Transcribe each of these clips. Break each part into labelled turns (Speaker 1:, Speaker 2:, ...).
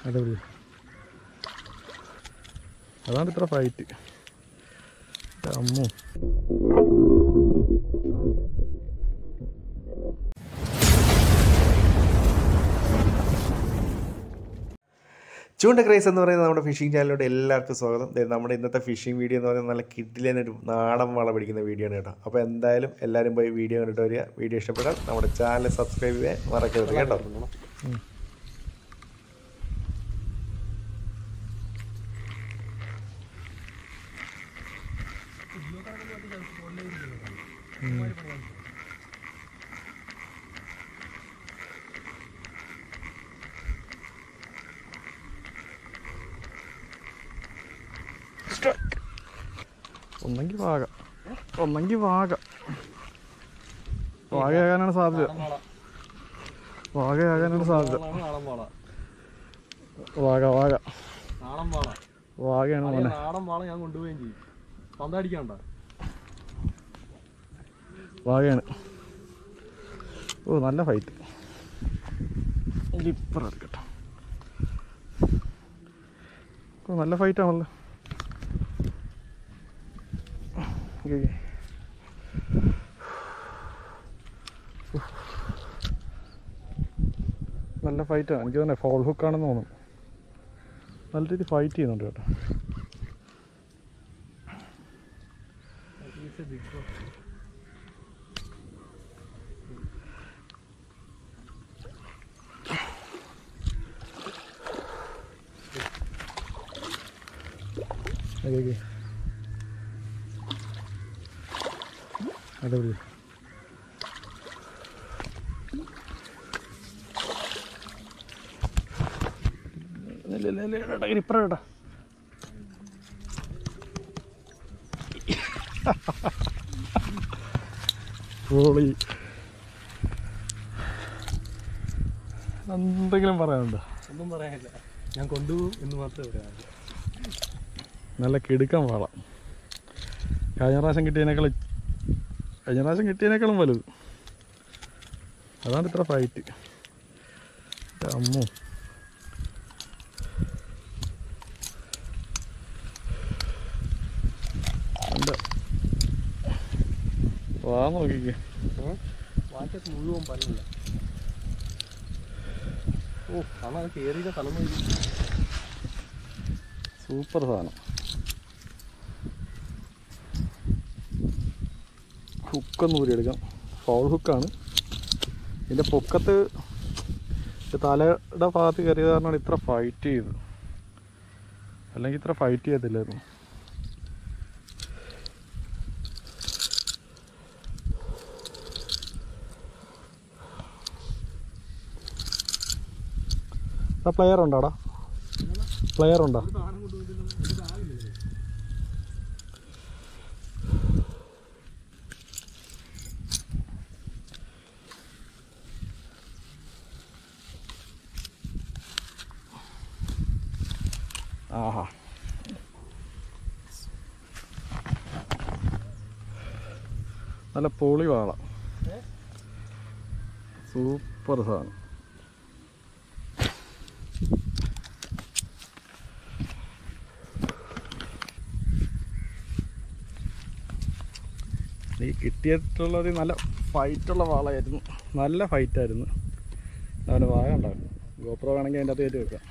Speaker 1: അടിപൊളി അതാണ് ഇത്ര ഫൈറ്റ് അമ്മു
Speaker 2: ചൂണ്ട ക്രൈസ് എന്ന് പറയുന്നത് നമ്മുടെ ഫിഷിംഗ് ചാനലിലോട്ട് എല്ലാവർക്കും സ്വാഗതം ദേ നമ്മുടെ ഇന്നത്തെ ഫിഷിംഗ് വീഡിയോ എന്ന് പറയുന്നത് നല്ല കിഡിലൊരു നാടൻ വള പിടിക്കുന്ന വീഡിയോ ആണ് കേട്ടോ അപ്പോൾ എന്തായാലും എല്ലാവരും പോയി വീഡിയോ കണ്ടിട്ട് വരിക വീഡിയോ ഇഷ്ടപ്പെട്ടാൽ നമ്മുടെ ചാനൽ സബ്സ്ക്രൈബ് ചെയ്യാൻ മറക്കരുത് കേട്ടോ
Speaker 1: ഒന്നെങ്കിൽ വാഗ ഒന്നെങ്കിൽ വാഗ വാഗയാകാനാണ് സാധ്യത വാഗയാകാനാണ് സാധ്യത
Speaker 3: നാടൻ വാള
Speaker 1: വാഗ വാഗ
Speaker 3: നാടൻ വാള
Speaker 1: വാഗയാണ് മോനെ
Speaker 3: നാടൻ വാള ഞാൻ കൊണ്ടുപോവുകയും ചെയ്യും പന്തടിക്കണ്ട
Speaker 1: വാഗയാണ് ഓ നല്ല ഫൈറ്റ് ഇപ്പറ എടുക്കട്ടെ ഓ നല്ല ഫൈറ്റ് ആണല്ലോ ഓക്കേ, ഓക്കേ. നല്ല ഫൈറ്റാണ് എനിക്ക് തന്നെ ഫോൾ ഹുക്കാണെന്ന് തോന്നുന്നു നല്ല രീതിയിൽ ഫൈറ്റ് ചെയ്യുന്നുണ്ട് കേട്ടോ ഓക്കേ, ഓക്കേ. അടിപൊളി ഇല്ല, ഇല്ല, ഇല്ല, ഇടടാ, ഇപ്പറ ഇടടാ. പൊളി എന്തെങ്കിലും പറയാനുണ്ടോ
Speaker 3: ഒന്നും പറയാനില്ല ഞാൻ കൊണ്ടുപോകും എന്ന് മാത്രമേ പറയാനുള്ളൂ
Speaker 1: നല്ല കിടുക്കം വാള കഴിഞ്ഞ പ്രാവശ്യം കിട്ടിയതിനേക്കാൾ കഴിഞ്ഞ പ്രാവശ്യം കിട്ടിയതിനേക്കാളും വലുത് അതാണ് ഇത്ര ഫൈറ്റ് അമ്മു എന്താ വാ നോക്കിക്കേ
Speaker 3: വാറ്റത്ത് മുഴുവൻ പല്ലില്ല ഓ കാരണം അത് കയറിയ സ്ഥലം നോക്കി
Speaker 1: സൂപ്പർ സാധനം ഹുക്കൊന്ന് ഊരിയെടുക്കാം ഫൗൾ ഹുക്കാണ് ഇതിൻ്റെ പൊക്കത്ത് ഇത് തലയുടെ ഭാഗത്ത് കയറിയത് കാരണമാണ് ഇത്ര ഫൈറ്റ് ചെയ്തത് അല്ലെങ്കിൽ ഇത്ര ഫൈറ്റ് ചെയ്യത്തില്ലായിരുന്നു പ്ലെയർ ഉണ്ടോടാ പ്ലെയർ ഉണ്ടോ ആഹാ നല്ല പൊളി വാള സൂപ്പർ സാധനം ഈ കിട്ടിയിട്ടുള്ളത് നല്ല ഫൈറ്റുള്ള വാളായിരുന്നു നല്ല ഫൈറ്റായിരുന്നു അവൻ്റെ വാഗ ഉണ്ടാവും ഗോപ്രോ വേണമെങ്കിൽ അതിൻ്റെ അകത്ത് കയറ്റി വെക്കാം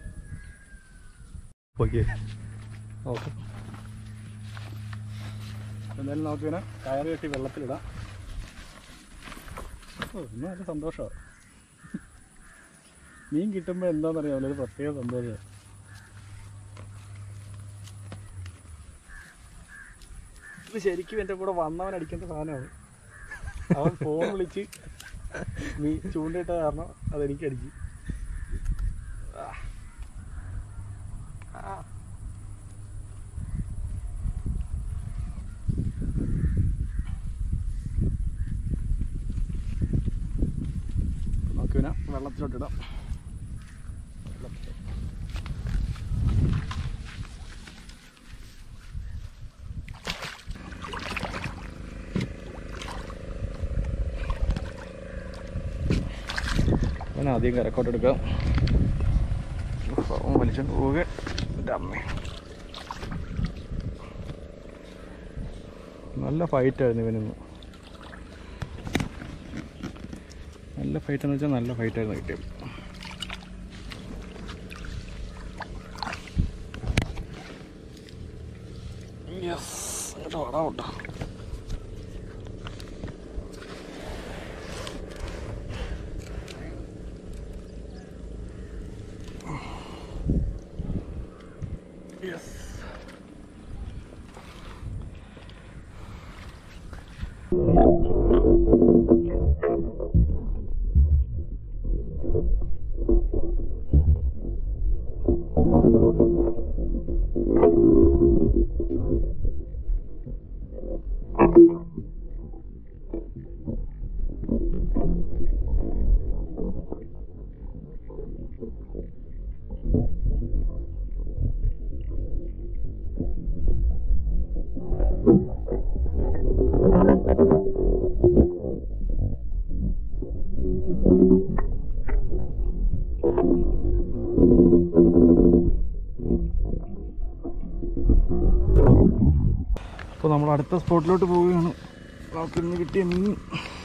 Speaker 1: ഓക്കെ ഓക്കെ എന്തായാലും നമുക്ക് ഇങ്ങനെ കയറ് കെട്ടി വെള്ളത്തിലിടാം ഓ ഇന്ന് നല്ല സന്തോഷമാണ് മീൻ കിട്ടുമ്പോൾ എന്താണെന്നറിയാമല്ലോ ഒരു പ്രത്യേക സന്തോഷമാണ് ഇത് ശരിക്കും എൻ്റെ കൂടെ വന്നവൻ അടിക്കേണ്ട സാധനമാണ് അവൻ ഫോൺ വിളിച്ച് നീ ചൂണ്ടിട്ട കാരണം അതെനിക്ക് അടിച്ചു നമുക്ക് പിന്നെ വെള്ളത്തിലോട്ടിടാം അവൻ ആദ്യം കരക്കോട്ട് എടുക്കാം അവൻ വലിച്ചോണ്ട് പോവുക എൻ്റെ അമ്മേ നല്ല ഫൈറ്റായിരുന്നു ഇവനിന്ന് നല്ല ഫൈറ്റ് എന്ന് വെച്ചാൽ നല്ല ഫൈറ്റായിരുന്നു കിട്ടിയത് യെസ് അങ്ങോട്ട് വടാ കേട്ടോ യെസ് അപ്പോൾ നമ്മൾ അടുത്ത സ്പോട്ടിലോട്ട് പോവുകയാണ് നമുക്ക് ഇന്ന് കിട്ടിയ മീൻ